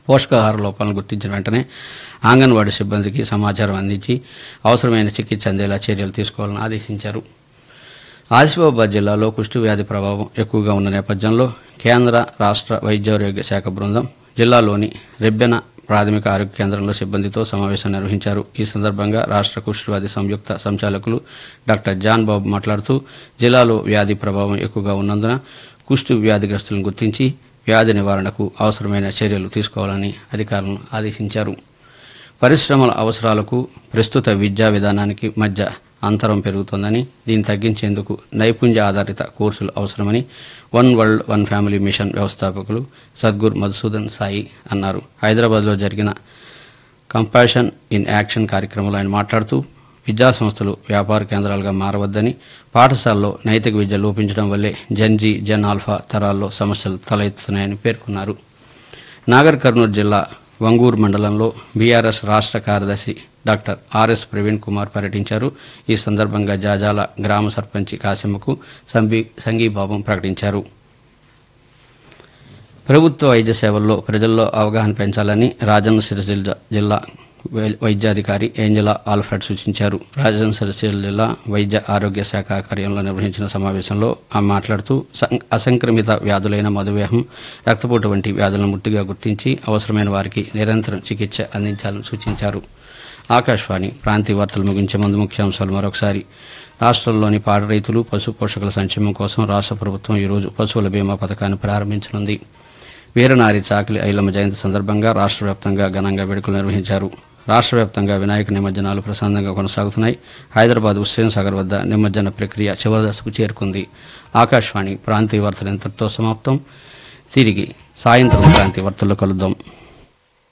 పోషకాహార లోపాలను గుర్తించిన వెంటనే అంగన్వాడీ సిబ్బందికి సమాచారం అందించి అవసరమైన చికిత్స అందేలా చర్యలు తీసుకోవాలని ఆదేశించారు ఆసిఫాబాద్ జిల్లాలో కుష్టు వ్యాధి ప్రభావం ఎక్కువగా ఉన్న నేపథ్యంలో కేంద్ర రాష్ట్ర వైద్యారోగ్య శాఖ బృందం జిల్లాలోని రెబ్బెన ప్రాథమిక ఆరోగ్య కేంద్రంలో సిబ్బందితో సమావేశం నిర్వహించారు ఈ సందర్భంగా రాష్ట్ర కుష్ఠవ్యాధి సంయుక్త సంచాలకులు డాక్టర్ జాన్ బాబు మాట్లాడుతూ జిల్లాలో వ్యాధి ప్రభావం ఎక్కువగా ఉన్నందున కుష్టు వ్యాధిగ్రస్తులను గుర్తించి వ్యాధి నివారణకు అవసరమైన చర్యలు తీసుకోవాలని అధికారులను ఆదేశించారు పరిశ్రమల అవసరాలకు ప్రస్తుత విద్యా విధానానికి మధ్య అంతరం పెరుగుతోందని దీన్ని తగ్గించేందుకు నైపుణ్య ఆధారిత కోర్సులు అవసరమని one world one family mission వ్యవస్థాపకులు సద్గురు మధుసూదన్ సాయి అన్నారు హైదరాబాద్లో జరిగిన కంపాషన్ ఇన్ యాక్షన్ కార్యక్రమంలో ఆయన మాట్లాడుతూ విద్యా సంస్థలు వ్యాపార కేంద్రాలుగా మారవద్దని పాఠశాలలో నైతిక విద్య లోపించడం వల్లే జన్జీ జన్ ఆల్ఫా తరాల్లో సమస్యలు తలెత్తుతున్నాయని పేర్కొన్నారు నాగర్ కర్నూలు జిల్లా వంగూరు మండలంలో బీఆర్ఎస్ రాష్ట్ర కార్యదర్శి డాక్టర్ ఆర్ఎస్ ప్రవీణ్ కుమార్ పర్యటించారు ఈ సందర్భంగా జాజాల గ్రామ సర్పంచి కాసిమ్మకు సంబీ సంఘీభావం ప్రకటించారు ప్రభుత్వ వైద్య సేవల్లో ప్రజల్లో అవగాహన పెంచాలని రాజన్న సిరిసిల్ల జిల్లా వై- వైద్యాధికారి ఏంజలా ఆల్ఫ్రెడ్ సూచించారు రాజన్న సిరిసిల్ల జిల్లా వైద్య ఆరోగ్య శాఖ కార్యంలో నిర్వహించిన సమావేశంలో ఆమె మాట్లాడుతూ సం- అసంక్రమిత వ్యాధులైన మధుమేహం రక్తపోటు వంటి వ్యాధులను ముట్టిగా గుర్తించి అవసరమైన వారికి నిరంతరం చికిత్స అందించాలని సూచించారు ఆకాశవాణి ప్రాంతీయ వార్తలు ముగించే ముందు ముఖ్యాంశాలు మరొకసారి రాష్ట్రంలోని పాడ రైతులు పశు పోషకుల సంక్షేమం కోసం రాష్ట్ర ప్రభుత్వం ఈరోజు పశువుల బీమా పథకాన్ని ప్రారంభించనుంది వీరనారి చాకిలి ఐలమ్మ జయంతి సందర్భంగా రాష్ట్ర వ్యాప్తంగా ఘనంగా వేడుకలు నిర్వహించారు రాష్ట్ర వ్యాప్తంగా వినాయక నిమజ్జనాలు ప్రశాంతంగా కొనసాగుతున్నాయి హైదరాబాద్ హుస్సేన్ సాగర్ వద్ద నిమజ్జన ప్రక్రియ చివరి దశకు చేరుకుంది ఆకాశవాణి ప్రాంతీయ వార్తలు ఇంతటితో సమాప్తం తిరిగి సాయంత్రం ప్రాంతీయ వార్తల్లో కలుద్దాం